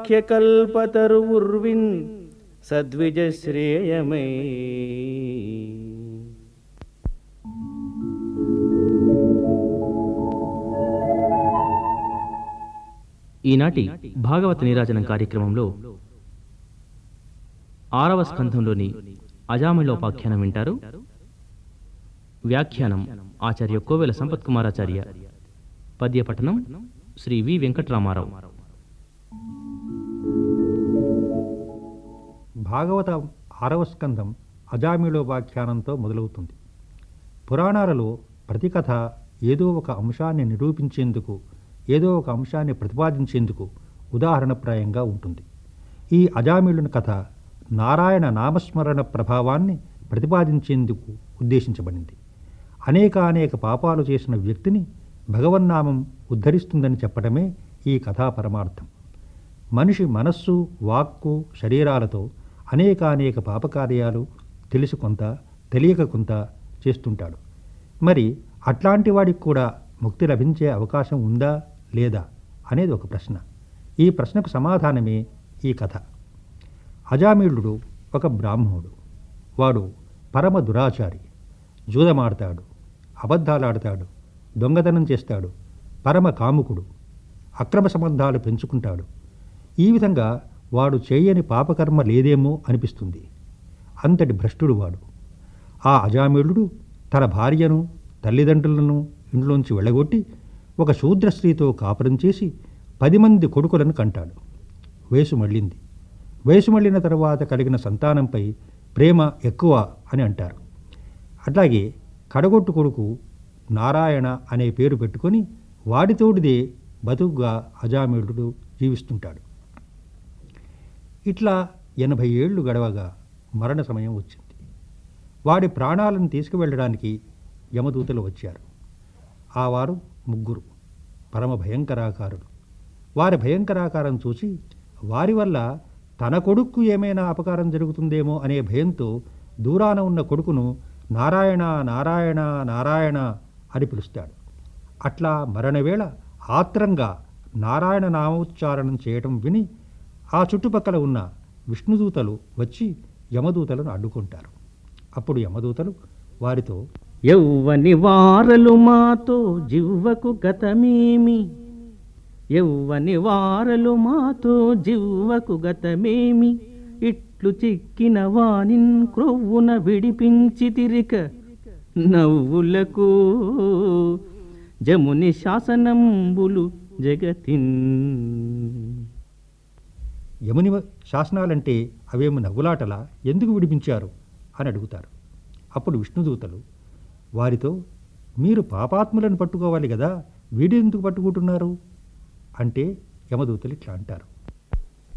వాక్యకల్పతరు ఉర్విన్ సద్విజశ్రేయమై ఈనాటి భాగవత నీరాజనం కార్యక్రమంలో ఆరవ స్కంధంలోని అజామిళోపాఖ్యానం వింటారు వ్యాఖ్యానం ఆచార్య కోవెల సంపత్ కుమారాచార్య పద్యపఠనం శ్రీ వి వెంకట్రామారావు భాగవత ఆరవ స్కందం అజామిళోపాఖ్యానంతో మొదలవుతుంది పురాణాలలో ప్రతి కథ ఏదో ఒక అంశాన్ని నిరూపించేందుకు ఏదో ఒక అంశాన్ని ప్రతిపాదించేందుకు ఉదాహరణప్రాయంగా ఉంటుంది ఈ అజామిళుని కథ నారాయణ నామస్మరణ ప్రభావాన్ని ప్రతిపాదించేందుకు ఉద్దేశించబడింది అనేక అనేక పాపాలు చేసిన వ్యక్తిని భగవన్నామం ఉద్ధరిస్తుందని చెప్పడమే ఈ కథా పరమార్థం మనిషి మనస్సు వాక్కు శరీరాలతో అనేకానేక పాపకార్యాలు తెలిసి కొంత తెలియక కొంత చేస్తుంటాడు మరి అట్లాంటి వాడికి కూడా ముక్తి లభించే అవకాశం ఉందా లేదా అనేది ఒక ప్రశ్న ఈ ప్రశ్నకు సమాధానమే ఈ కథ అజామీళుడు ఒక బ్రాహ్మణుడు వాడు పరమ దురాచారి జూదమాడతాడు అబద్ధాలాడతాడు దొంగతనం చేస్తాడు పరమ కాముకుడు అక్రమ సంబంధాలు పెంచుకుంటాడు ఈ విధంగా వాడు చేయని పాపకర్మ లేదేమో అనిపిస్తుంది అంతటి భ్రష్టుడు వాడు ఆ అజామీళుడు తన భార్యను తల్లిదండ్రులను ఇంట్లోంచి వెళ్ళగొట్టి ఒక శూద్ర స్త్రీతో కాపురం చేసి పది మంది కొడుకులను కంటాడు వయసు మళ్ళింది వయసు మళ్ళిన తర్వాత కలిగిన సంతానంపై ప్రేమ ఎక్కువ అని అంటారు అట్లాగే కడగొట్టు కొడుకు నారాయణ అనే పేరు పెట్టుకొని వాడితోటిదే బతుకుగా అజామీళుడు జీవిస్తుంటాడు ఇట్లా ఎనభై ఏళ్ళు గడవగా మరణ సమయం వచ్చింది వాడి ప్రాణాలను తీసుకువెళ్ళడానికి యమదూతలు వచ్చారు ఆ వారు ముగ్గురు పరమ భయంకరాకారులు వారి భయంకరాకారం చూసి వారి వల్ల తన కొడుక్కు ఏమైనా అపకారం జరుగుతుందేమో అనే భయంతో దూరాన ఉన్న కొడుకును నారాయణ నారాయణ నారాయణ అని పిలుస్తాడు అట్లా మరణవేళ ఆత్రంగా నారాయణ నామోచ్చారణం చేయటం విని ఆ చుట్టుపక్కల ఉన్న విష్ణుదూతలు వచ్చి యమదూతలను అడ్డుకుంటారు అప్పుడు యమదూతలు వారితో యౌవని వారలు మాతో జివ్వకు గతమేమి యౌవని వారలు మాతో జివ్వకు గతమేమి ఇట్లు చిక్కిన వానిన్ క్రొవ్వున విడిపించి తిరిక నవ్వులకు జముని శాసనంబులు జగతిన్ యముని శాసనాలంటే అవేమి నవ్వులాటలా ఎందుకు విడిపించారు అని అడుగుతారు అప్పుడు విష్ణుదూతలు వారితో మీరు పాపాత్ములను పట్టుకోవాలి కదా వీడి ఎందుకు పట్టుకుంటున్నారు అంటే యమదూతలు ఇట్లా అంటారు